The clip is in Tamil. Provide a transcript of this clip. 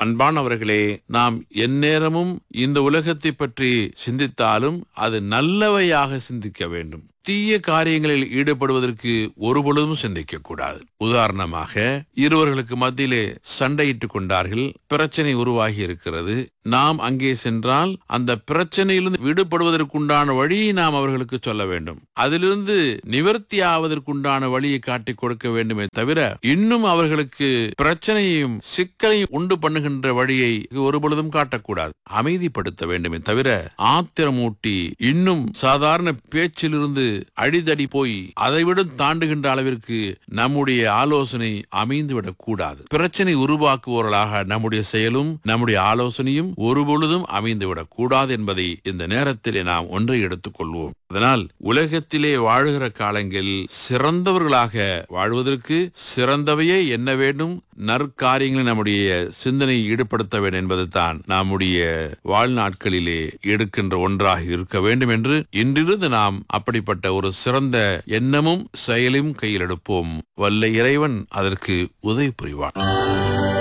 அன்பானவர்களே நாம் எந்நேரமும் இந்த உலகத்தை பற்றி சிந்தித்தாலும் அது நல்லவையாக சிந்திக்க வேண்டும் தீய காரியங்களில் ஈடுபடுவதற்கு ஒருபொழுதும் சிந்திக்க கூடாது உதாரணமாக இருவர்களுக்கு மத்தியிலே சண்டையிட்டுக் கொண்டார்கள் பிரச்சனை உருவாகி இருக்கிறது நாம் அங்கே சென்றால் அந்த பிரச்சனையிலிருந்து விடுபடுவதற்குண்டான வழியை நாம் அவர்களுக்கு சொல்ல வேண்டும் அதிலிருந்து நிவர்த்தி ஆவதற்குண்டான வழியை காட்டிக் கொடுக்க வேண்டுமே தவிர இன்னும் அவர்களுக்கு பிரச்சனையையும் சிக்கலையும் உண்டு பண்ணுகின்ற வழியை ஒருபொழுதும் காட்டக்கூடாது அமைதிப்படுத்த வேண்டுமே தவிர ஆத்திரமூட்டி இன்னும் சாதாரண பேச்சிலிருந்து அடிதடி போய் அதைவிட தாண்டுகின்ற அளவிற்கு நம்முடைய ஆலோசனை அமைந்துவிடக் கூடாது பிரச்சனை உருவாக்குவோர்களாக நம்முடைய செயலும் நம்முடைய ஆலோசனையும் ஒருபொழுதும் அமைந்துவிடக் கூடாது என்பதை இந்த நேரத்திலே நாம் ஒன்றை எடுத்துக் கொள்வோம் அதனால் உலகத்திலே வாழுகிற காலங்களில் சிறந்தவர்களாக வாழ்வதற்கு சிறந்தவையே என்ன வேண்டும் நற்காரியங்களை நம்முடைய சிந்தனை ஈடுபடுத்த வேண்டும் என்பது தான் நம்முடைய வாழ்நாட்களிலே எடுக்கின்ற ஒன்றாக இருக்க வேண்டும் என்று இன்றிருந்து நாம் அப்படிப்பட்ட ஒரு சிறந்த எண்ணமும் செயலும் கையில் எடுப்போம் வல்ல இறைவன் அதற்கு உதவி புரிவான்